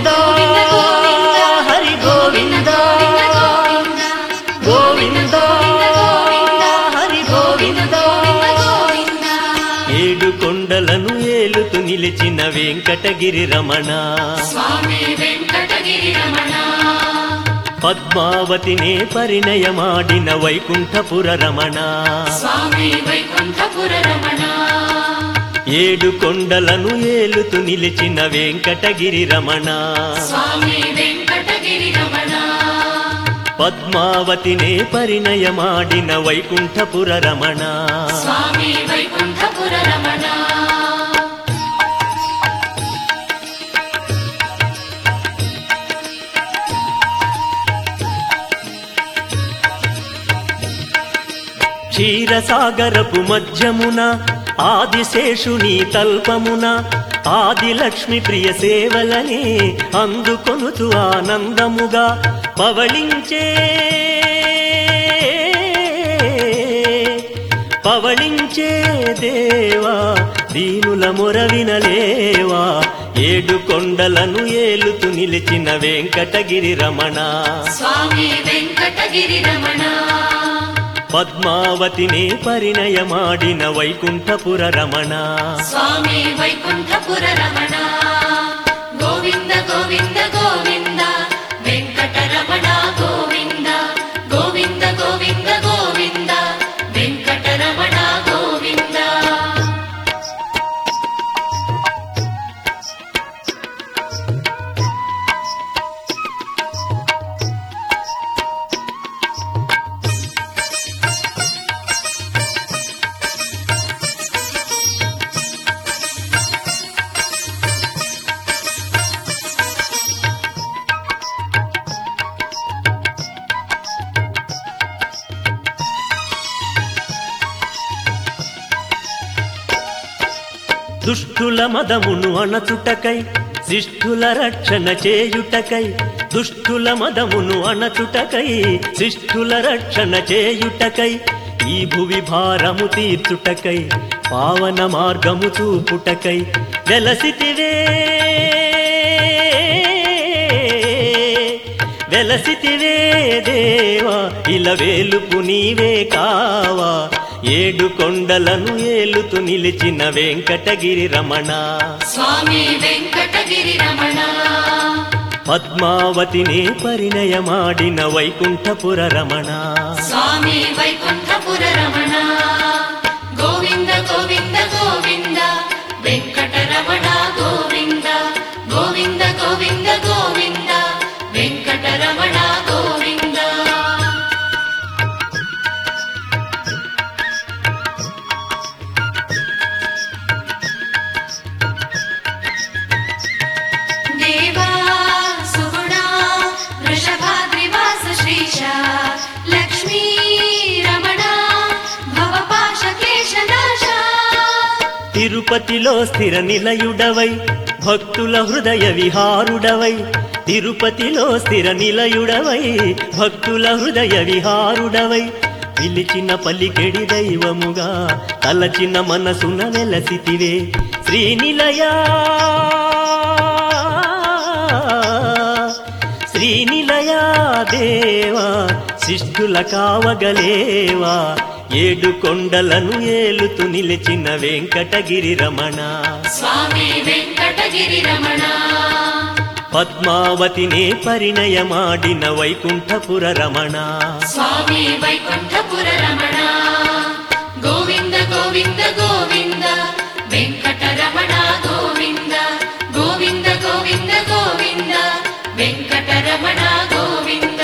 గోవింద హరి గోవింద గోవింద హరి గోవింద ఏడు కొండలను ఏలుతూ నిలిచిన వెంకటగిరి రమణ స్వామి వెంకటగిరి రమణ పద్మావతినే పరిణయమాడిన వైకుంఠపుర రమణ స్వామి వైకుంఠపుర రమణ ఏడు కొండలను ఏలుతూ నిలిచిన వెంకటగిరి రమణ స్వామి వెంకటగిరి రమణ పద్మావతినే పరిణయమాడిన వైకుంఠపుర రమణ స్వామి వైకుంఠపుర రమణ క్షీరసాగరపు మధ్యమున ఆదిశేషుని తల్పమున ఆదిలక్ష్మి ప్రియ సేవలనే అందుకొనుచు ఆనందముగా పవళించే పవళించే దేవా దీనుల మొరవినలేవా ఏడు కొండలను ఏలుతూ నిలిచిన వెంకటగిరి రమణ స్వామి వెంకటగిరి రమణ పద్మావతినే పరిణయమాడిన వైకుంఠపుర రమణ స్వామి వైకుంఠపుర రమణ గోవింద గోవింద గోవింద వెంకటరమణ గోవింద గోవింద గోవింద గోవింద వెంకటరమణ గోవింద దుష్టుల మదమును అణచుటకై శిష్టుల రక్షణ చేయుటకై దుష్టుల మదమును అణచుటకై శిష్టుల రక్షణ చేయుటకై ఈ భువి భారము తీర్చుటకై పావన మార్గము చూపుటకై వెలసితివే వెలసితివే దేవా ఇలా వేలుపు నీవే కావా ఏడు కొండలను ఏలుతూ నిలిచిన వెంకటగిరి రమణ స్వామి వెంకటగిరి రమణ పద్మావతినే పరిణయమాడిన వైకుంఠపుర రమణ స్వామి వైకుంఠపుర రమణ గోవింద గోవింద గోవింద వెంకటరమణ గోవింద గోవింద గోవింద గోవింద వెంకటరమణ గోవింద దేవా సుగుణా వృషభాద్రివాస శ్రీశ లక్ష్మీ రమణ భవపాశకేశనాశ తిరుపతిలో స్థిర నిలయుడవై భక్తుల హృదయ విహారుడవై తిరుపతిలో స్థిర నిలయుడవై భక్తుల హృదయ విహారుడవై పిలిచిన పలికెడి దైవముగా తలచిన మనసున నెలసితివే శ్రీనిలయా శ్రీనిలయా దేవా శిష్టుల కావగలేవా ఏడు కొండలను ఏలుతూ నిలిచిన వెంకటగిరి రమణ స్వామి వెంకటగిరి రమణ పద్మావతినే పరిణయమాడిన వైకుంఠపుర రమణ స్వామి వైకుంఠపుర రమణ గోవింద గోవింద గోవింద వెంకటరమణ గోవింద గోవింద గోవింద గోవింద వెంకటరమణ గోవింద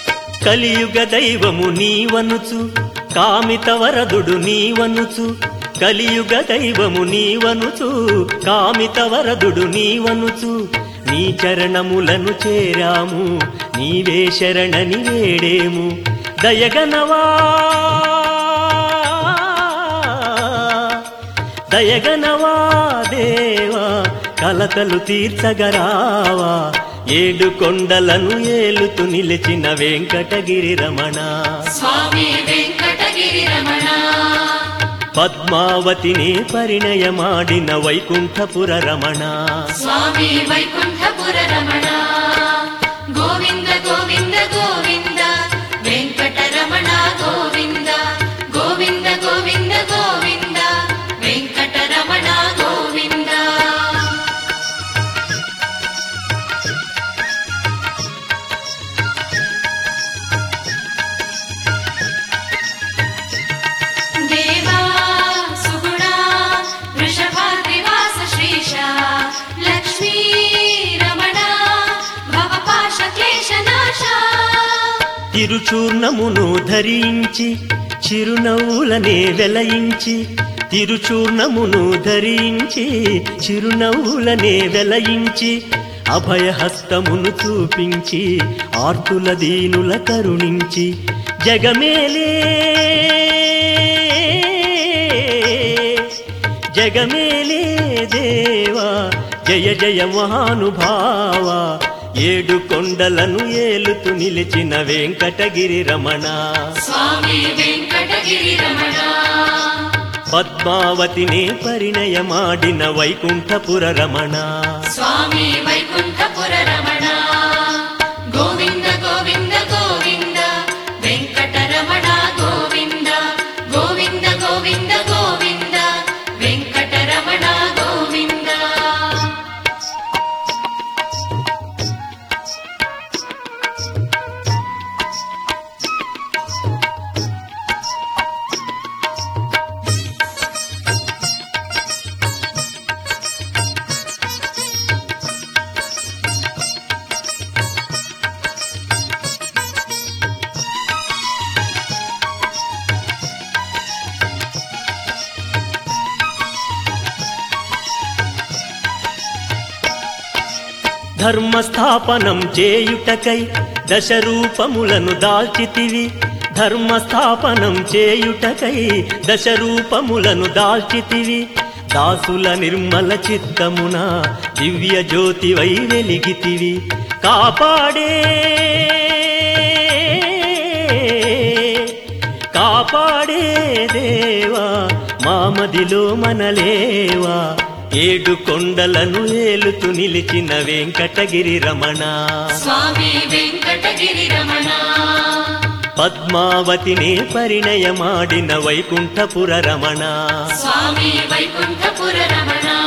కలియుగ దైవము నీవనుచు కామిత వరదుడు నీవనుచు కలియుగ దైవము నీవనుచు కామిత వరదుడు నీవనుచు నీ చరణములను చేరాము నీవే శరణని వేడేము దయగనవా దయగనవా దేవా కలతలు తీర్చగరావా ఏడు కొండలను ఏలుతూ నిలిచిన వెంకటగిరి రమణ స్వామి వెంకటగిరి రమణ పద్మావతిని పరిణయమాడిన వైకుంఠపుర రమణ స్వామి వైకుంఠపుర రమణ గోవింద గోవింద గోవింద వెంకటరమణ గోవింద గోవింద గోవింద గోవింద వెంకటరమణ గోవింద దేవా సుగుణా వృషభాద్రివాస శ్రీష లక్ష్మీ రమణ భవపాశ క్లేశనాశ తిరుచూర్ణమును ధరించి చిరునవ్వులనే వెలయించి తిరుచూర్ణమును ధరించి చిరునవ్వులనే వెలయించి అభయహస్తమును చూపించి ఆర్తుల దీనుల కరుణించి జగమేలే జగమేలే దేవా జయ జయ మహానుభావ ఏడు కొండలను ఏలుతూ నిలిచిన వెంకటగిరి రమణ స్వామి వెంకటగిరి రమణ పద్మావతిని పరిణయమాడిన వైకుంఠపుర రమణ స్వామి వైకుంఠపుర రమణ గోవింద గోవింద గోవింద వెంకటరమణ గోవింద గోవింద గోవింద గోవింద వెంకటరమణ గోవింద ధర్మస్థాపనం చేయుటకై దశరూపములను దాల్చితివి ధర్మస్థాపనం చేయుటకై దశరూపములను దాల్చితివి దాసుల నిర్మల చిత్తమున దివ్య జ్యోతివై వెలిగితివి కాపాడే కాపాడే దేవా మామదిలో మనలేవా ఏడు కొండలను ఏలుతూ నిలిచిన వెంకటగిరి రమణ స్వామి వెంకటగిరి రమణ పద్మావతిని పరిణయమాడిన వైకుంఠపుర రమణ స్వామి వైకుంఠపుర రమణ